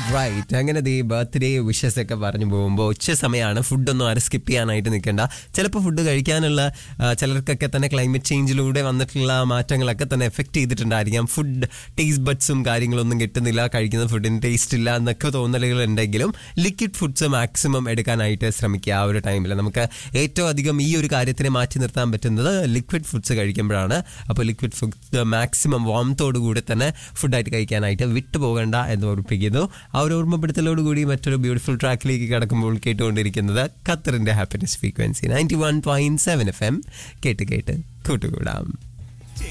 right അങ്ങനെ ദേ birthday wishes ഒക്കെ പറഞ്ഞു പോകുമ്പോൾ ഉച്ച സമയമാണ് ഫുഡൊന്നും ആരും സ്കിപ്പ് ചെയ്യാനായിട്ട് നിൽക്കേണ്ട ചിലപ്പോൾ ഫുഡ് കഴിക്കാനുള്ള ആ, ചിലർക്കൊക്കെ തന്നെ ക്ലൈമറ്റ് ചേഞ്ചിലൂടെ വന്നിട്ടുള്ള മാറ്റങ്ങളൊക്കെ തന്നെ എഫക്റ്റ് ചെയ്തിട്ടുണ്ടായിരിക്കാം ഫുഡ് ടേസ്റ്റ് ബഡ്സും കാര്യങ്ങളൊന്നും കിട്ടുന്നില്ല കഴിക്കുന്ന ഫുഡിന് ടേസ്റ്റ് ഇല്ല എന്നൊക്കെ തോന്നലുകൾ ഉണ്ടെങ്കിലും ലിക്വിഡ് ഫുഡ്സ് മാക്സിമം എടുക്കാനായിട്ട് ശ്രമിക്കുക ആ ഒരു ടൈമിൽ നമുക്ക് ഏറ്റവും അധികം ഈ ഒരു കാര്യത്തിനെ മാറ്റി നിർത്താൻ പറ്റുന്നത് ലിക്വിഡ് ഫുഡ്സ് കഴിക്കുമ്പോഴാണ് അപ്പോൾ ലിക്വിഡ് ഫുഡ് മാക്സിമം വാമത്തോടു കൂടി തന്നെ ഫുഡായിട്ട് കഴിക്കാനായിട്ട് വിട്ടു പോകണ്ട എന്ന് ഓർപ്പിക്കുന്നു ആ ഒരു ഓർമ്മപ്പെടുത്തലോടുകൂടി മറ്റൊരു ബ്യൂട്ടിഫുൾ ട്രാക്കിലേക്ക് കടക്കുമ്പോൾ കേട്ടുകൊണ്ടിരിക്കുന്നത് ഖത്തറിന്റെ happiness frequency ninety one point seven F M കേട്ട് കേട്ട് കൂട്ടുകൂടാം